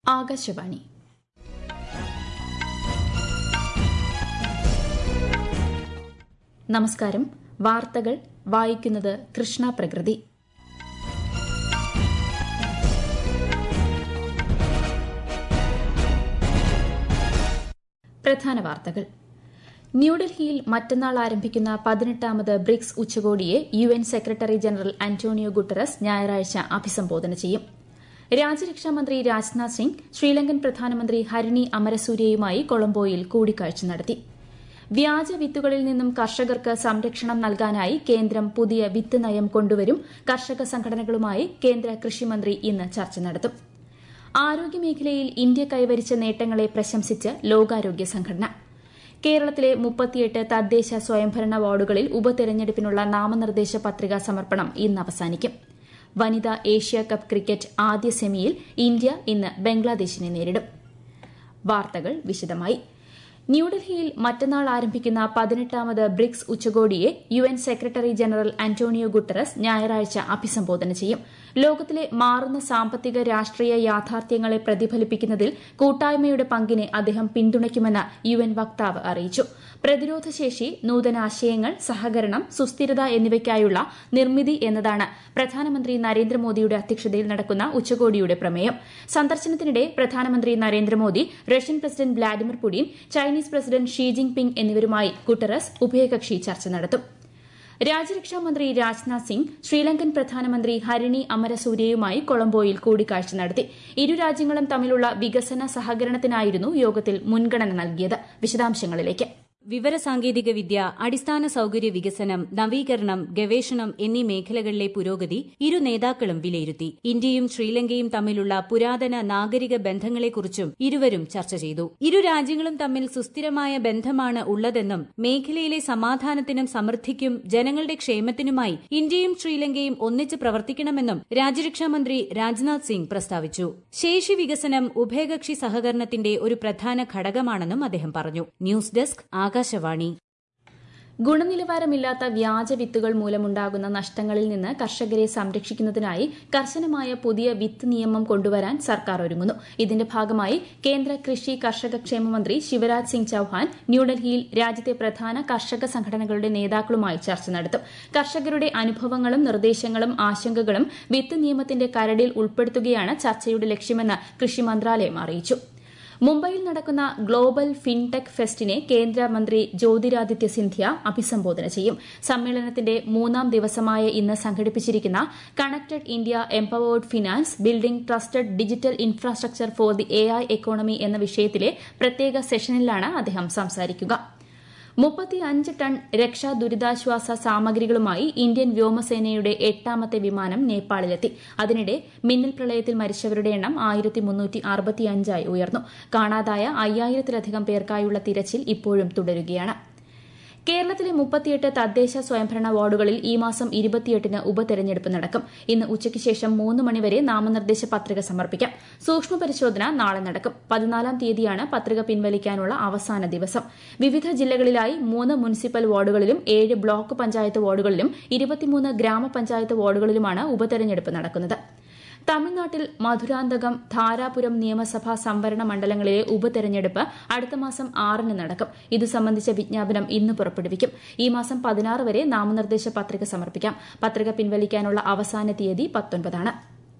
ആകാശവാണി നമസ്കാരം വാർത്തകൾ വായിക്കുന്നത് കൃഷ്ണ പ്രകൃതി പ്രധാന വാർത്തകൾ ന്യൂഡൽഹിയിൽ മറ്റന്നാൾ ആരംഭിക്കുന്ന പതിനെട്ടാമത് ബ്രിക്സ് ഉച്ചകോടിയെ U N secretary general Antonio Guterres ഞായറാഴ്ച അഭിസംബോധന ചെയ്യും രാജ്യരക്ഷാമന്ത്രി രാജ്നാഥ് സിംഗ് ശ്രീലങ്കൻ പ്രധാനമന്ത്രി ഹരിണി അമരസൂര്യയുമായി കൊളംബോയിൽ കൂടിക്കാഴ്ച നടത്തി വ്യാജ വിത്തുകളിൽ നിന്നും കർഷകർക്ക് സംരക്ഷണം നൽകാനായി കേന്ദ്രം പുതിയ വിത്ത് നയം കൊണ്ടുവരും കർഷക സംഘടനകളുമായി കേന്ദ്ര കൃഷിമന്ത്രി ഇന്ന് ചർച്ച നടത്തും ആരോഗ്യമേഖലയിൽ ഇന്ത്യ കൈവരിച്ച നേട്ടങ്ങളെ പ്രശംസിച്ച് ലോകാരോഗ്യ സംഘടന കേരളത്തിലെ മുപ്പത്തിയെട്ട് തദ്ദേശ സ്വയംഭരണ വാർഡുകളിൽ ഉപതെരഞ്ഞെടുപ്പിനുള്ള നാമനിർദ്ദേശ പത്രികാ സമർപ്പണം ഇന്ന് അവസാനിക്കും വനിതാ ഏഷ്യ കപ്പ് ക്രിക്കറ്റ് ആദ്യ സെമിയിൽ ഇന്ത്യ ഇന്ന് ബംഗ്ലാദേശിനെ നേരിടും വാർത്തകൾ വിശദമായി ന്യൂഡൽഹിയിൽ മറ്റന്നാൾ ആരംഭിക്കുന്ന പതിനെട്ടാമത് ബ്രിക്സ് ഉച്ചകോടിയെ U N secretary general Antonio Guterres ഞായറാഴ്ച അഭിസംബോധന ചെയ്യും ലോകത്തിലെ മാറുന്ന സാമ്പത്തിക രാഷ്ട്രീയ യാഥാർത്ഥ്യങ്ങളെ പ്രതിഫലിപ്പിക്കുന്നതിൽ കൂട്ടായ്മയുടെ പങ്കിനെ അദ്ദേഹം പിന്തുണയ്ക്കുമെന്ന് യു എൻ വക്താവ് അറിയിച്ചു പ്രതിരോധശേഷി നൂതനാശയങ്ങൾ സഹകരണം സുസ്ഥിരത എന്നിവയ്ക്കായുള്ള നിർമ്മിതി എന്നതാണ് പ്രധാനമന്ത്രി നരേന്ദ്രമോദിയുടെ അധ്യക്ഷതയിൽ നടക്കുന്ന ഉച്ചകോടിയുടെ പ്രമേയം സന്ദർശനത്തിനിടെ പ്രധാനമന്ത്രി Narendra Modi Russian president Vladimir Putin Chinese president Xi Jin Ping എന്നിവരുമായി ഗുട്ടറസ് ഉഭയകക്ഷി ചർച്ച നടത്തും രാജ്യരക്ഷാമന്ത്രി രാജ്നാഥ് സിംഗ് ശ്രീലങ്കൻ പ്രധാനമന്ത്രി ഹരിണി അമരസൂര്യയുമായി കൊളംബോയിൽ കൂടിക്കാഴ്ച നടത്തി ഇരു രാജ്യങ്ങളും തമ്മിലുള്ള വികസന സഹകരണത്തിനായിരുന്നു യോഗത്തിൽ മുൻഗണന നൽകിയത് വിശദാംശങ്ങളിലേക്ക് വിവരസാങ്കേതിക വിദ്യ അടിസ്ഥാന സൌകര്യ വികസനം നവീകരണം ഗവേഷണം എന്നീ മേഖലകളിലെ പുരോഗതി ഇരു നേതാക്കളും വിലയിരുത്തി ഇന്ത്യയും ശ്രീലങ്കയും തമ്മിലുള്ള പുരാതന നാഗരിക ബന്ധങ്ങളെക്കുറിച്ചും ഇരുവരും ചർച്ച ചെയ്തു ഇരു രാജ്യങ്ങളും തമ്മിൽ സുസ്ഥിരമായ ബന്ധമാണ് ഉള്ളതെന്നും മേഖലയിലെ സമാധാനത്തിനും സമൃദ്ധിക്കും ജനങ്ങളുടെ ക്ഷേമത്തിനുമായി ഇന്ത്യയും ശ്രീലങ്കയും ഒന്നിച്ച് പ്രവർത്തിക്കണമെന്നും രാജ്യരക്ഷാമന്ത്രി രാജ്നാഥ് സിംഗ് പ്രസ്താവിച്ചു ശേഷി വികസനം ഉഭയകക്ഷി സഹകരണത്തിന്റെ ഒരു പ്രധാന ഘടകമാണെന്നും അദ്ദേഹം പറഞ്ഞു ന്യൂസ് ഡെസ്ക് ആകാശവാണി ഗുണനിലവാരമില്ലാത്ത വ്യാജ വിത്തുകൾ മൂലമുണ്ടാകുന്ന നഷ്ടങ്ങളിൽ നിന്ന് കർഷകരെ സംരക്ഷിക്കുന്നതിനായി കർശനമായ പുതിയ വിത്ത് നിയമം കൊണ്ടുവരാൻ സർക്കാർ ഒരുങ്ങുന്നു ഇതിന്റെ ഭാഗമായി കേന്ദ്ര കൃഷി കർഷക ക്ഷേമ മന്ത്രി ശിവരാജ് സിംഗ് ചൌഹാൻ ന്യൂഡൽഹിയിൽ രാജ്യത്തെ പ്രധാന കർഷക സംഘടനകളുടെ നേതാക്കളുമായി ചർച്ച നടത്തും കർഷകരുടെ അനുഭവങ്ങളും നിർദ്ദേശങ്ങളും ആശങ്കകളും വിത്ത് നിയമത്തിന്റെ കരടിൽ ഉൾപ്പെടുത്തുകയാണ് ചർച്ചയുടെ ലക്ഷ്യമെന്ന് കൃഷി മന്ത്രാലയം അറിയിച്ചു മുംബൈയിൽ നടക്കുന്ന ഗ്ലോബൽ ഫിൻടെക് ഫെസ്റ്റിനെ കേന്ദ്രമന്ത്രി ജ്യോതിരാദിത്യ സിന്ധ്യ അഭിസംബോധന ചെയ്യും സമ്മേളനത്തിന്റെ മൂന്നാം ദിവസമായ ഇന്ന് സംഘടിപ്പിച്ചിരിക്കുന്ന connected India empowered finance building trusted digital infrastructure for the A I economy എന്ന വിഷയത്തിലെ പ്രത്യേക സെഷനിലാണ് അദ്ദേഹം സംസാരിക്കുക മുപ്പത്തിയഞ്ച് ടൺ രക്ഷാ ദുരിതാശ്വാസ സാമഗ്രികളുമായി ഇന്ത്യൻ വ്യോമസേനയുടെ എട്ടാമത്തെ വിമാനം നേപ്പാളിലെത്തി അതിനിടെ മിന്നൽ പ്രളയത്തിൽ മരിച്ചവരുടെ എണ്ണം ആയിരത്തി മുന്നൂറ്റി അറുപത്തിയഞ്ചായി ഉയർന്നു കാണാതായ അയ്യായിരത്തിലധികം പേർക്കായുള്ള തിരച്ചിൽ ഇപ്പോഴും തുടരുകയാണ് കേരളത്തിലെ മുപ്പത്തിയെട്ട് തദ്ദേശ സ്വയംഭരണ വാർഡുകളിൽ ഈ മാസം ഇരുപത്തിയെട്ടിന് ഉപതെരഞ്ഞെടുപ്പ് നടക്കും ഇന്ന് ഉച്ചയ്ക്ക് ശേഷം മൂന്ന് മണിവരെ നാമനിർദ്ദേശ പത്രിക സമർപ്പിക്കാം സൂക്ഷ്മ പരിശോധന നാളെ നടക്കും പതിനാലാം തീയതിയാണ് പത്രിക പിൻവലിക്കാനുള്ള അവസാന ദിവസം വിവിധ ജില്ലകളിലായി മൂന്ന് മുനിസിപ്പൽ വാർഡുകളിലും ഏഴ് ബ്ലോക്ക് പഞ്ചായത്ത് വാർഡുകളിലും ഇരുപത്തിമൂന്ന് ഗ്രാമപഞ്ചായത്ത് വാർഡുകളിലുമാണ് ഉപതെരഞ്ഞെടുപ്പ് നടക്കുന്നത് തമിഴ്നാട്ടിൽ മധുരാന്തകം ധാരാപുരം നിയമസഭാ സംവരണ മണ്ഡലങ്ങളിലെ ഉപതെരഞ്ഞെടുപ്പ് അടുത്ത മാസം ആറിന് നടക്കും ഇതു സംബന്ധിച്ച വിജ്ഞാപനം ഇന്ന് പുറപ്പെടുവിക്കും ഈ മാസം പതിനാറ് വരെ നാമനിർദ്ദേശ പത്രിക സമർപ്പിക്കാം പത്രിക പിൻവലിക്കാനുള്ള അവസാന തീയതി പത്തൊൻപതാണ്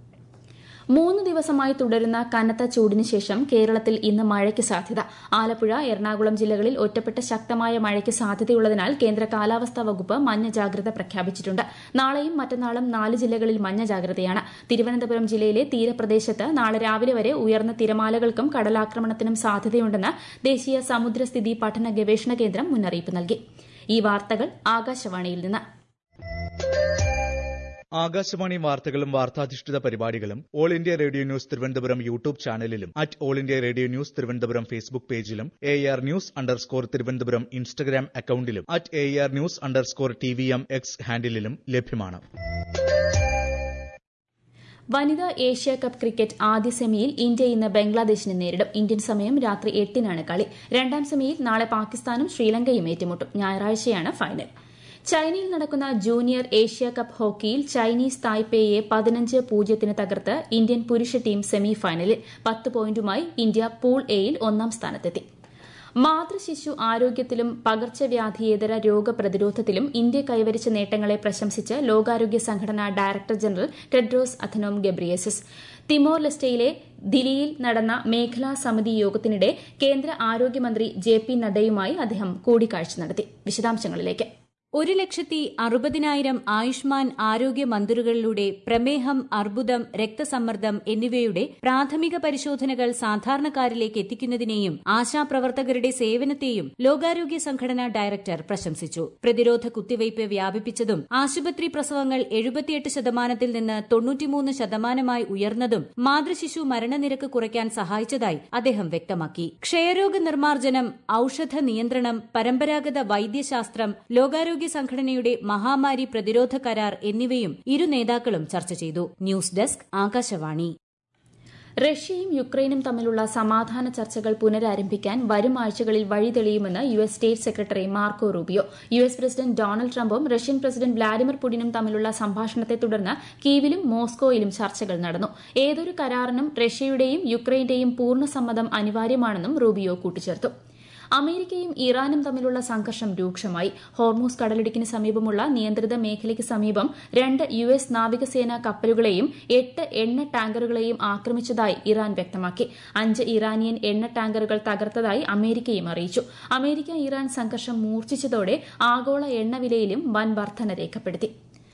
മൂന്ന് ദിവസമായി തുടരുന്ന കനത്ത ചൂടിന് ശേഷം കേരളത്തിൽ ഇന്ന് മഴയ്ക്ക് സാധ്യത ആലപ്പുഴ എറണാകുളം ജില്ലകളിൽ ഒറ്റപ്പെട്ട ശക്തമായ മഴയ്ക്ക് സാധ്യതയുള്ളതിനാൽ കേന്ദ്ര കാലാവസ്ഥാ വകുപ്പ് മഞ്ഞ ജാഗ്രത പ്രഖ്യാപിച്ചിട്ടുണ്ട് നാളെയും മറ്റന്നാളും നാല് ജില്ലകളിൽ മഞ്ഞ ജാഗ്രതയാണ് തിരുവനന്തപുരം ജില്ലയിലെ തീരപ്രദേശത്ത് നാളെ രാവിലെ വരെ ഉയർന്ന തിരമാലകൾക്കും കടലാക്രമണത്തിനും സാധ്യതയുണ്ടെന്ന് ദേശീയ സമുദ്രസ്ഥിതി പഠന ഗവേഷണ കേന്ദ്രം മുന്നറിയിപ്പ് നൽകി ഈ വാർത്തകൾ ആകാശവാണിയിൽ നിന്ന് ആകാശവാണി വാർത്തകളും വാർത്താധിഷ്ഠിത പരിപാടികളും all India radio news Thiruvananthapuram YouTube ചാനലിലും at all India radio news Thiruvananthapuram Facebook പേജിലും A R news underscore Thiruvananthapuram Instagram അക്കൌണ്ടിലും at A R news underscore T V M X ഹാൻഡിലും ലഭ്യമാണ് വനിതാ ഏഷ്യ കപ്പ് ക്രിക്കറ്റ് ആദ്യ സെമിയിൽ ഇന്ത്യ ഇന്ന് ബംഗ്ലാദേശിനെ നേരിടും ഇന്ത്യൻ സമയം രാത്രി എട്ടിനാണ് കളി രണ്ടാം സെമിയിൽ നാളെ പാകിസ്ഥാനും ശ്രീലങ്കയും ഏറ്റുമുട്ടും ഞായറാഴ്ചയാണ് ഫൈനൽ ചൈനയിൽ നടക്കുന്ന ജൂനിയർ ഏഷ്യ കപ്പ് ഹോക്കിയിൽ ചൈനീസ് തായ്പേയെ പതിനഞ്ച് പൂജ്യത്തിന് തകർത്ത് ഇന്ത്യൻ പുരുഷ ടീം സെമിഫൈനലിൽ പത്ത് പോയിന്റുമായി ഇന്ത്യ പൂൾ എയിൽ ഒന്നാം സ്ഥാനത്തെത്തി മാതൃശിശു ആരോഗ്യത്തിലും പകർച്ചവ്യാധിയേതര രോഗപ്രതിരോധത്തിലും ഇന്ത്യ കൈവരിച്ച നേട്ടങ്ങളെ പ്രശംസിച്ച് ലോകാരോഗ്യ സംഘടന director general Tedros Adhanom Ghebreyesus Timor ലെസ്റ്റയിലെ ദില്ലിയിൽ നടന്ന മേഖലാ സമിതി യോഗത്തിനിടെ കേന്ദ്ര ആരോഗ്യമന്ത്രി ജെ പി നദ്ദയുമായി അദ്ദേഹം കൂടിക്കാഴ്ച നടത്തി വിശദാംശങ്ങളിലേക്ക് ഒരു ലക്ഷത്തി അറുപതിനായിരം ആയുഷ്മാൻ ആരോഗ്യ മന്ദിറുകളിലൂടെ പ്രമേഹം അർബുദം രക്തസമ്മർദ്ദം എന്നിവയുടെ പ്രാഥമിക പരിശോധനകൾ സാധാരണക്കാരിലേക്ക് എത്തിക്കുന്നതിനെയും ആശാപ്രവർത്തകരുടെ സേവനത്തെയും ലോകാരോഗ്യ സംഘടന ഡയറക്ടർ പ്രശംസിച്ചു പ്രതിരോധ കുത്തിവയ്പ് വ്യാപിപ്പിച്ചതും ആശുപത്രി പ്രസവങ്ങൾ എഴുപത്തിയെട്ട് ശതമാനത്തിൽ നിന്ന് തൊണ്ണൂറ്റിമൂന്ന് ശതമാനമായി ഉയർന്നതും മാതൃശിശു മരണനിരക്ക് കുറയ്ക്കാൻ സഹായിച്ചതായി അദ്ദേഹം വ്യക്തമാക്കി ക്ഷയരോഗ നിർമ്മാർജ്ജനം ഔഷധ നിയന്ത്രണം പരമ്പരാഗത വൈദ്യശാസ്ത്രം ലോകാരോഗ്യ ആരോഗ്യ സംഘടനയുടെ മഹാമാരി പ്രതിരോധ കരാർ എന്നിവയും ഇരു നേതാക്കളും ചർച്ച ചെയ്തു ന്യൂസ് ഡെസ്ക് ആകാശവാണി റഷ്യയും യുക്രൈനും തമ്മിലുള്ള സമാധാന ചർച്ചകൾ പുനരാരംഭിക്കാൻ വരും ആഴ്ചകളിൽ വഴി തെളിയുമെന്ന് U S state secretary Marco Rubio U S president Donald ട്രംപും റഷ്യൻ പ്രസിഡന്റ് വ്ളാഡിമിർ പുടിനും തമ്മിലുള്ള സംഭാഷണത്തെ തുടർന്ന് കീവിലും മോസ്കോയിലും ചർച്ചകൾ നടന്നു ഏതൊരു കരാറിനും റഷ്യയുടെയും യുക്രൈന്റെയും പൂർണ്ണ സമ്മതം അനിവാര്യമാണെന്നും റൂബിയോ കൂട്ടിച്ചേർത്തു അമേരിക്കയും ഇറാനും തമ്മിലുള്ള സംഘർഷം രൂക്ഷമായി ഹോർമൂസ് കടലിടുക്കിന് സമീപമുള്ള നിയന്ത്രിത മേഖലയ്ക്ക് സമീപം രണ്ട് യു എസ് നാവികസേനാ കപ്പലുകളെയും എട്ട് എണ്ണ ടാങ്കറുകളെയും ആക്രമിച്ചതായി ഇറാൻ വ്യക്തമാക്കി അഞ്ച് ഇറാനിയൻ എണ്ണ ടാങ്കറുകൾ തകർത്തതായി അമേരിക്കയും അറിയിച്ചു അമേരിക്ക ഇറാൻ സംഘർഷം മൂർച്ഛിച്ചതോടെ ആഗോള എണ്ണവിലയിലും വൻ വർധന രേഖപ്പെടുത്തി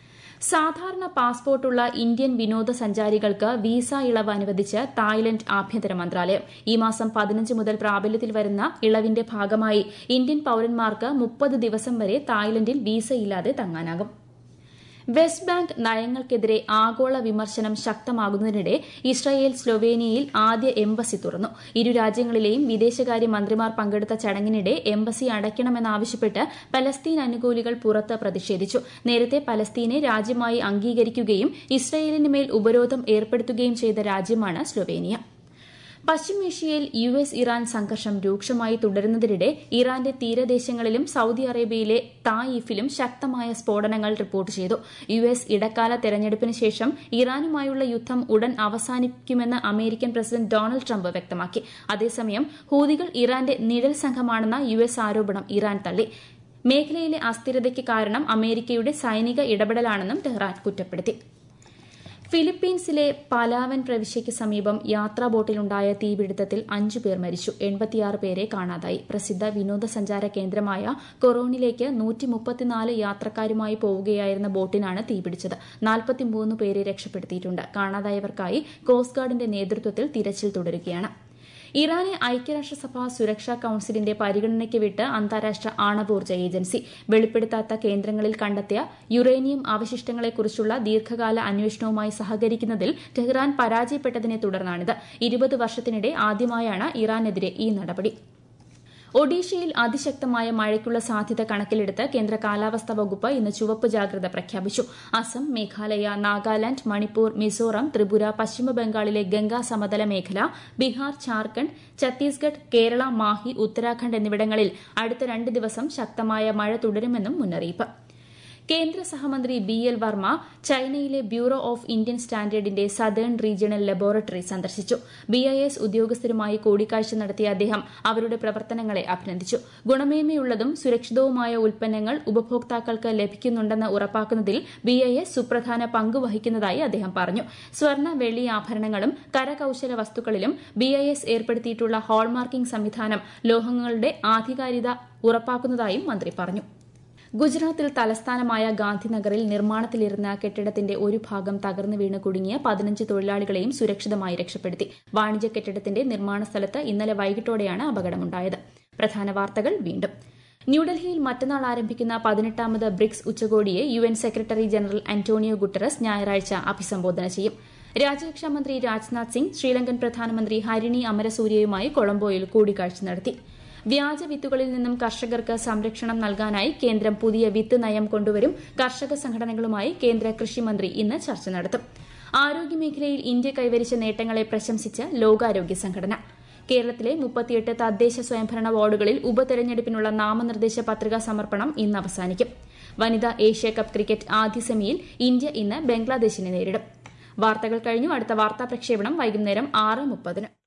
സാധാരണ പാസ്പോർട്ടുള്ള ഇന്ത്യൻ വിനോദസഞ്ചാരികൾക്ക് വിസ ഇളവ് അനുവദിച്ച് തായ്ലൻഡ് ആഭ്യന്തര മന്ത്രാലയം ഈ മാസം പതിനഞ്ച് മുതൽ പ്രാബല്യത്തിൽ വരുന്ന ഇളവിന്റെ ഭാഗമായി ഇന്ത്യൻ പൌരന്മാർക്ക് മുപ്പത് ദിവസം വരെ തായ്ലൻഡിൽ വിസയില്ലാതെ തങ്ങാനാകും വെസ്റ്റ് ബാങ്ക് നയങ്ങൾക്കെതിരെ ആഗോള വിമർശനം ശക്തമാകുന്നതിനിടെ ഇസ്രായേൽ സ്ലൊവേനിയയിൽ ആദ്യ എംബസി തുറന്നു ഇരു രാജ്യങ്ങളിലെയും വിദേശകാര്യ മന്ത്രിമാർ പങ്കെടുത്ത ചടങ്ങിനിടെ എംബസി അടയ്ക്കണമെന്നാവശ്യപ്പെട്ട് പലസ്തീൻ അനുകൂലികൾ പുറത്ത് പ്രതിഷേധിച്ചു നേരത്തെ പലസ്തീനെ രാജ്യമായി അംഗീകരിക്കുകയും ഇസ്രായേലിന് മേൽ ഉപരോധം ഏർപ്പെടുത്തുകയും ചെയ്ത രാജ്യമാണ് സ്ലൊവേനിയ പശ്ചിമേഷ്യയിൽ യു എസ് ഇറാൻ സംഘർഷം രൂക്ഷമായി തുടരുന്നതിനിടെ ഇറാന്റെ തീരദേശങ്ങളിലും സൌദി അറേബ്യയിലെ തായിഫിലും ശക്തമായ സ്ഫോടനങ്ങൾ റിപ്പോർട്ട് ചെയ്തു യു എസ് ഇടക്കാല തെരഞ്ഞെടുപ്പിന് ശേഷം ഇറാനുമായുള്ള യുദ്ധം ഉടൻ അവസാനിക്കുമെന്ന് അമേരിക്കൻ പ്രസിഡന്റ് ഡൊണാൾഡ് ട്രംപ് വ്യക്തമാക്കി അതേസമയം ഹൂതികൾ ഇറാന്റെ നിഴൽ സംഘമാണെന്ന യു എസ് ആരോപണം ഇറാൻ തള്ളി മേഖലയിലെ അസ്ഥിരതയ്ക്ക് കാരണം അമേരിക്കയുടെ സൈനിക ഇടപെടലാണെന്നും ടെഹ്റാൻ കുറ്റപ്പെടുത്തി ഫിലിപ്പീൻസിലെ പലാവൻ പ്രവിശ്യയ്ക്ക് സമീപം യാത്രാ ബോട്ടിലുണ്ടായ തീപിടുത്തത്തിൽ അഞ്ചു പേർ മരിച്ചു എൺപത്തിയാറ് പേരെ കാണാതായി പ്രസിദ്ധ വിനോദസഞ്ചാര കേന്ദ്രമായ കൊറോണിലേക്ക് നൂറ്റി മുപ്പത്തിനാല് യാത്രക്കാരുമായി പോവുകയായിരുന്ന ബോട്ടിനാണ് തീപിടിച്ചത് നാൽപ്പത്തിമൂന്ന് പേരെ രക്ഷപ്പെടുത്തിയിട്ടുണ്ട് കാണാതായവർക്കായി കോസ്റ്റ് ഗാർഡിന്റെ നേതൃത്വത്തിൽ തിരച്ചിൽ തുടരുകയാണ് ഇറാനെ ഐക്യരാഷ്ട്രസഭ സുരക്ഷാ കൌൺസിലിന്റെ പരിഗണനയ്ക്ക് വിട്ട് അന്താരാഷ്ട്ര ആണവോർജ്ജ ഏജൻസി വെളിപ്പെടുത്താത്ത കേന്ദ്രങ്ങളിൽ കണ്ടെത്തിയ യുറേനിയം അവശിഷ്ടങ്ങളെക്കുറിച്ചുള്ള ദീർഘകാല അന്വേഷണവുമായി സഹകരിക്കുന്നതിൽ ടെഹ്റാൻ പരാജയപ്പെട്ടതിനെ തുടർന്നാണിത് ഇരുപത് വർഷത്തിനിടെ ആദ്യമായാണ് ഇറാനെതിരെ ഈ നടപടി ഒഡീഷയിൽ അതിശക്തമായ മഴയ്ക്കുള്ള സാധ്യത കണക്കിലെടുത്ത് കേന്ദ്ര കാലാവസ്ഥാ വകുപ്പ് ഇന്ന് ചുവപ്പ് ജാഗ്രത പ്രഖ്യാപിച്ചു അസം മേഘാലയ നാഗാലാന്റ് മണിപ്പൂർ മിസോറാം ത്രിപുര പശ്ചിമബംഗാളിലെ ഗംഗാ സമതല മേഖല ബീഹാർ ഝാർഖണ്ഡ് ഛത്തീസ്ഗഡ് കേരള മാഹി ഉത്തരാഖണ്ഡ് എന്നിവിടങ്ങളിൽ അടുത്ത രണ്ട് ദിവസം ശക്തമായ മഴ തുടരുമെന്നും മുന്നറിയിപ്പ് കേന്ദ്ര സഹമന്ത്രി ബി എൽ വർമ്മ ചൈനയിലെ ബ്യൂറോ ഓഫ് ഇന്ത്യൻ സ്റ്റാൻഡേർഡിന്റെ സദേൺ റീജിയണൽ ലബോറട്ടറി സന്ദർശിച്ചു ബി ഐ എസ് ഉദ്യോഗസ്ഥരുമായി കൂടിക്കാഴ്ച നടത്തിയ അദ്ദേഹം അവരുടെ പ്രവർത്തനങ്ങളെ അഭിനന്ദിച്ചു ഗുണമേന്മയുള്ളതും സുരക്ഷിതവുമായ ഉൽപ്പന്നങ്ങൾ ഉപഭോക്താക്കൾക്ക് ലഭിക്കുന്നുണ്ടെന്ന് ഉറപ്പാക്കുന്നതിൽ ബി ഐ എസ് സുപ്രധാന പങ്ക് വഹിക്കുന്നതായി അദ്ദേഹം പറഞ്ഞു സ്വർണ്ണ വെള്ളി ആഭരണങ്ങളും കരകൌശല വസ്തുക്കളിലും ബി ഐ എസ് ഏർപ്പെടുത്തിയിട്ടുള്ള ഹോൾമാർക്കിംഗ് സംവിധാനം ലോഹങ്ങളുടെ ആധികാരികത ഉറപ്പാക്കുന്നതായും മന്ത്രി പറഞ്ഞു ഗുജറാത്തിൽ തലസ്ഥാനമായ ഗാന്ധിനഗറിൽ നിർമ്മാണത്തിലിരുന്ന കെട്ടിടത്തിന്റെ ഒരു ഭാഗം തകർന്നു വീണ് കുടുങ്ങിയ പതിനഞ്ച് തൊഴിലാളികളെയും സുരക്ഷിതമായി രക്ഷപ്പെടുത്തി വാണിജ്യ കെട്ടിടത്തിന്റെ നിർമ്മാണ സ്ഥലത്ത് ഇന്നലെ വൈകിട്ടോടെയാണ് അപകടമുണ്ടായത് പ്രധാന വാർത്തകൾ വീണ്ടും ന്യൂഡൽഹിയിൽ മറ്റന്നാൾ ആരംഭിക്കുന്ന പതിനെട്ടാമത് ബ്രിക്സ് ഉച്ചകോടിയെ U N secretary general Antonio Guterres ഞായറാഴ്ച അഭിസംബോധന ചെയ്യും രാജ്യരക്ഷാമന്ത്രി രാജ്നാഥ് സിംഗ് ശ്രീലങ്കൻ പ്രധാനമന്ത്രി ഹരിണി അമരസൂര്യയുമായി കൊളംബോയിൽ കൂടിക്കാഴ്ച നടത്തി വ്യാജ വിത്തുകളിൽ നിന്നും കർഷകർക്ക് സംരക്ഷണം നൽകാനായി കേന്ദ്രം പുതിയ വിത്ത് നയം കൊണ്ടുവരും കർഷക സംഘടനകളുമായി കേന്ദ്ര കൃഷിമന്ത്രി ഇന്ന് ചർച്ച നടത്തും ആരോഗ്യമേഖലയിൽ ഇന്ത്യ കൈവരിച്ച നേട്ടങ്ങളെ പ്രശംസിച്ച് ലോകാരോഗ്യ സംഘടന കേരളത്തിലെ മുപ്പത്തിയെട്ട് തദ്ദേശ സ്വയംഭരണ വാർഡുകളിൽ ഉപതെരഞ്ഞെടുപ്പിനുള്ള നാമനിർദ്ദേശ പത്രികാ സമർപ്പണം ഇന്ന് അവസാനിക്കും വനിതാ ഏഷ്യ കപ്പ് ക്രിക്കറ്റ് ആദ്യ സെമിയിൽ ഇന്ത്യ ഇന്ന് ബംഗ്ലാദേശിനെ നേരിടും വാർത്തകൾ കഴിഞ്ഞു അടുത്ത വാർത്താ പ്രക്ഷേപണം വൈകുന്നേരം ആറ് മുപ്പതിന്